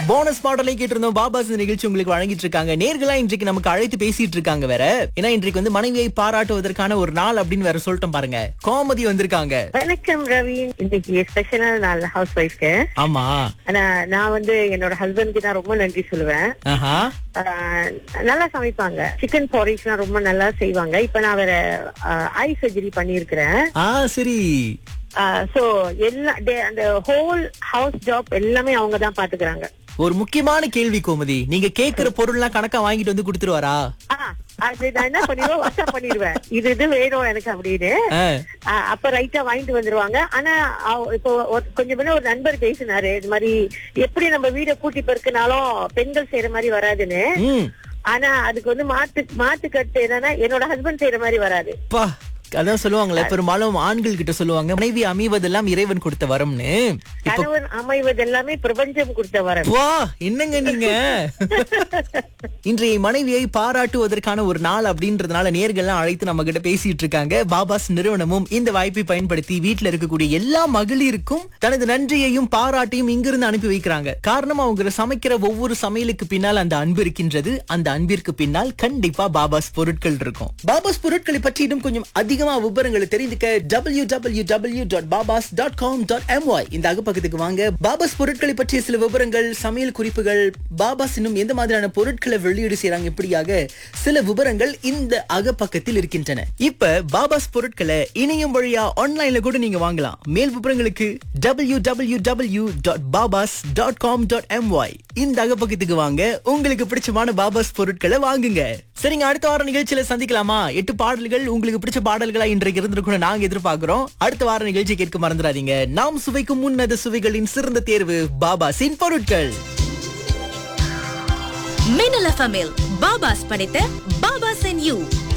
bonus பாடலை கேட்டிருந்தோம் பாபாஸ் இந்த நிகழ்ச்சி உங்களுக்கு வழங்கிட்டு இருக்காங்க நேர்களா இன்றைக்கு நமக்கு அழைத்து பேசிட்டு இருக்காங்க வேற ஏன்னா இன்றைக்கு வந்து மனைவியை பாராட்டுவதற்கான ஒரு நாள் அப்படின்னு வேற சொல்லிட்டோம் பாருங்க கோமதி வந்திருக்காங்க வணக்கம் ரவி இன்னைக்கு ஸ்பெஷலான நாள் ஹவுஸ் ஒய்ஃப்க்கு ஆமா ஆனா நான் வந்து என்னோட ஹஸ்பண்ட்க்கு தான் ரொம்ப நன்றி சொல்லுவேன் ஆஹா ஆஹ் நல்லா சமைப்பாங்க சிக்கன் பாரிஸ்லாம் ரொம்ப நல்லா செய்வாங்க இப்ப நான் வேற ஐ சர்ஜரி பண்ணியிருக்கிறேன் ஆ சரி சோ எல்லா டே- அந்த ஹோல் ஹவுஸ் ஜாப் எல்லாமே அவங்க தான் பாத்துக்கிறாங்க ஒரு முக்கியமான கேள்வி கோமதி நீங்க கேக்குற பொருள்லாம் கணக்கா வாங்கிட்டு வந்து கொடுத்துருவாரா ஆ, அது நான் என்ன பண்ணிடுவேன் வாட்ஸ்அப் பண்ணிடுவேன் இது இது வேணும் எனக்கு அப்படின்னு ஆ, ஆ, அப்ப ரைட்டா வாங்கிட்டு வந்துருவாங்க ஆனா அவ- இப்போ ஒரு- கொஞ்சம் முன்ன ஒரு நண்பர் பேசினாரு இது மாதிரி எப்படி நம்ம வீட கூட்டி பெருக்குனாலும் பெண்கள் செய்யற மாதிரி வராதுன்னு ம் ஆனா அதுக்கு வந்து மாத்து மாத்து கட்டு என்னன்னா என்னோட ஹஸ்பண்ட் செய்யற மாதிரி வராது பா அதான் சொல்லுவாங்களே பெரும்பாலும் ஆண்கள் கிட்ட சொல்லுவாங்க மனைவி அமைவதெல்லாம் இறைவன் கொடுத்த வரம்னு இப்ப கணவன் அமைவது எல்லாமே பிரபஞ்சம் கொடுத்த வரம் வா என்னங்க நீங்க இன்றைய மனைவியை பாராட்டுவதற்கான ஒரு நாள் அப்படின்றதுனால நேர்கள்லாம் அழைத்து நம்ம கிட்ட பேசிட்டு இருக்காங்க பாபாஸ் நிறுவனமும் இந்த வாய்ப்பை பயன்படுத்தி வீட்டுல இருக்கக்கூடிய எல்லா மகளிருக்கும் தனது நன்றியையும் பாராட்டையும் இங்கிருந்து அனுப்பி வைக்கிறாங்க காரணம் அவங்க சமைக்கிற ஒவ்வொரு சமையலுக்கு பின்னால் அந்த அன்பு இருக்கின்றது அந்த அன்பிற்கு பின்னால் கண்டிப்பா பாபாஸ் பொருட்கள் இருக்கும் பாபாஸ் பொருட்களை பற்றி இன்னும் கொஞ்சம் அதிகமா விவரங்களை தெரிந்துக்க W W W dot babas dot com dot MY இந்த அகப்பக்கத்துக்கு வாங்க பாபாஸ் பொருட்களை பற்றிய சில விவரங்கள் சமையல் குறிப்புகள் பாபாஸ் இன்னும் எந்த மாதிரியான பொருட்களை வெளியீடு செய்றாங்க இப்படியாக சில விவரங்கள் இந்த அகப்பக்கத்தில் இருக்கின்றன இப்ப பாபாஸ் பொருட்களை இணையம் வழியா ஆன்லைன்ல கூட நீங்க வாங்கலாம் மேல் விவரங்களுக்கு W W W dot babas dot com dot MY இந்த அகப்பக்கத்துக்கு வாங்க உங்களுக்கு பிடிச்சமான பாபாஸ் பொருட்களை வாங்குங்க சரிங்க அடுத்த வார நிகழ்ச்சியில சந்திக்கலாமா எட்டு பாடல்கள் உங்களுக்கு பிடிச்ச பாடல்களா இன்றைக்கு இருந்திருக்கும் நாங்க எதிர்பார்க்கிறோம் அடுத்த வார நிகழ்ச்சி கேட்க மறந்துடாதீங்க நாம் சுவைக்கும் முன்னத சுவைகளின் சிறந்த தேர்வு பாபாஸின் பொருட்கள் மின்னல் எஃப்எம்மில் பாபாஸ் படைத்த பாபாஸ் அண்ட் யூ